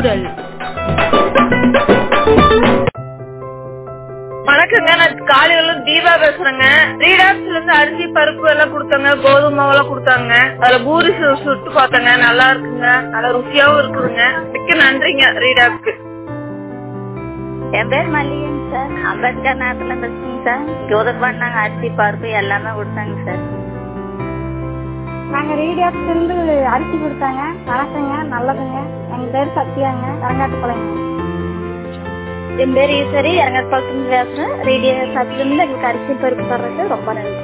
குரல் வணக்கங்க நான் காலையில தீபா பேசுறேங்க ரீடாப்ஸ்ல இருந்து அரிசி பருப்பு எல்லாம் கொடுத்தாங்க கோதுமை மாவு எல்லாம் கொடுத்தாங்க அதுல பூரி சு- சுட்டு பார்த்தேங்க நல்லா இருக்குங்க நல்லா ருசியாவும் இருக்குதுங்க மிக்க நன்றிங்க ரீடாப்ஸ்க்கு என் பேர் மல்லிகைங்க சார் அம்பேத்கர் நேரத்துல இருந்துச்சுங்க சார் கோதுமை பண்ணாங்க அரிசி பருப்பு எல்லாமே கொடுத்தாங்க சார் நாங்க ரீடியாப்ல இருந்து அரிசி கொடுத்தாங்க வணக்கங்க நல்லதுங்க எங்க பேர் சத்யாங்க கரங்காட்டுப்பாளையங்க என் பேர் ஈஸ்வரி இறங்கப்பாளத்துல பேசுறேன் ரேடியோ சாப்பிட்டு இருந்து எங்களுக்கு அரிசி பருப்பு தர்றது ரொம்ப நன்றி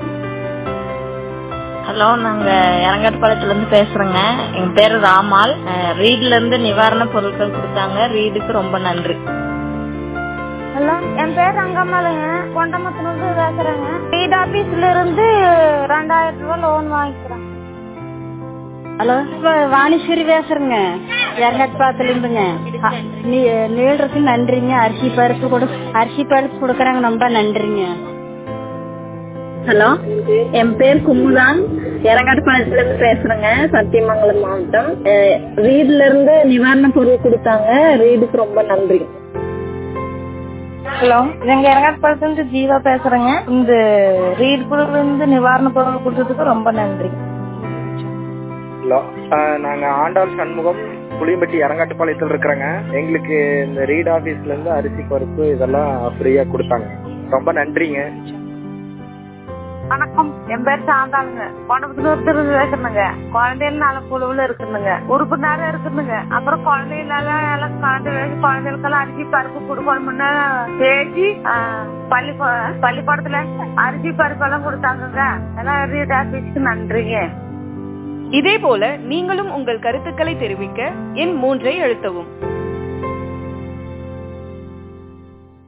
ஹலோ நாங்க இறங்காட்டுப்பாளையத்துல இருந்து பேசுறோங்க எங்க பேரு ராமால் அஹ், ரீட்ல இருந்து நிவாரண பொருட்கள் கொடுத்தாங்க ரீடுக்கு ரொம்ப நன்றி ஹலோ என் பேர் ரங்கம்மாளுங்க கொண்டமத்துல இருந்து பேசுறேங்க ரீட் ஆபீஸ்ல இருந்து ரெண்டாயிரம் ரூபாய் லோன் வாங்கிக்கிறேன் ஹலோ வாணிஸ்வரி பேசுறேங்க இறங்கட்பாத்துல இருந்துங்க நீடுறதுக்கு நன்றிங்க அரிசி பருப்பு கொடு அரிசி பருப்பு கொடுக்கறாங்க ரொம்ப நன்றிங்க ஹலோ என் பேர் குமுதான் இறங்காட்டுப்பாளையத்துல இருந்து பேசுறேங்க சத்தியமங்கலம் மாவட்டம் ரீட்ல இருந்து நிவாரண பொருள் கொடுத்தாங்க ரீடுக்கு ரொம்ப நன்றி ஹலோ எங்க இறங்காட்டுப்பாளத்துல இருந்து ஜீவா பேசுறேங்க இந்த ரீட் குழுல இருந்து நிவாரண பொருள் கொடுத்ததுக்கு ரொம்ப நன்றி ஹலோ நாங்க ஆண்டாள் சண்முகம் புளியம்பட்டி இறங்காட்டுப்பாளையத்தில் இருக்கிறேங்க எங்களுக்கு இந்த ரீட் ஆபீஸ்ல இருந்து அரிசி பருப்பு இதெல்லாம் ஃப்ரீயா கொடுத்தாங்க ரொம்ப நன்றிங்க வணக்கம் என் பேர் சாந்தாளுங்க கோணபுத்தூர் இருந்து பேசுறேங்க குழந்தைகள் நல குழுவுல இருக்குதுங்க உறுப்பு நேரம் இருக்குதுங்க அப்புறம் குழந்தைகளால எல்லாம் கலந்து வச்சு குழந்தைகளுக்கெல்லாம் அரிசி பருப்பு கொடுக்கணும்னு பேசி பள்ளி பள்ளிக்கூடத்துல அரிசி பருப்பு எல்லாம் கொடுத்தாங்கங்க எல்லாம் ரீட் ஆபீஸ்க்கு நன்றிங்க இதே போல நீங்களும் உங்கள் கருத்துக்களை தெரிவிக்க எண் மூன்றை அழுத்தவும்